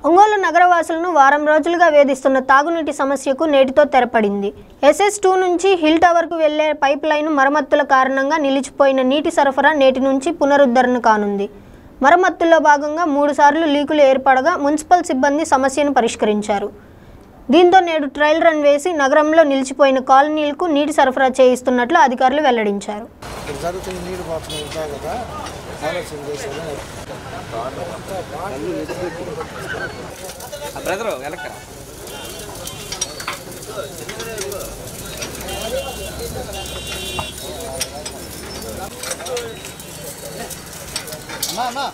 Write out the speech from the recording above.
ఒంగోలు నగరవాసులను వారం రోజులుగా వేధిస్తున్న తాగునీటి సమస్యకు నేటితో తెరపడింది ఎస్ఎస్ టూ నుంచి హిల్ టవర్కు వెళ్లే పైప్ లైన్ మరమ్మతుల కారణంగా నిలిచిపోయిన నీటి సరఫరా నేటి నుంచి పునరుద్ధరణ కానుంది మరమ్మతుల్లో భాగంగా మూడుసార్లు లీకులు ఏర్పడగా మున్సిపల్ సిబ్బంది సమస్యను పరిష్కరించారు దీంతో నేడు ట్రయల్ రన్ వేసి నగరంలో నిలిచిపోయిన కాలనీలకు నీటి సరఫరా చేయిస్తున్నట్లు అధికారులు వెల్లడించారు ఇక్కడ జరుగుతున్న నీరు పాపం ఉంటాయి కదా ఆలోచన చేశాను బ్రదర్ వెనక అమ్మా అమ్మా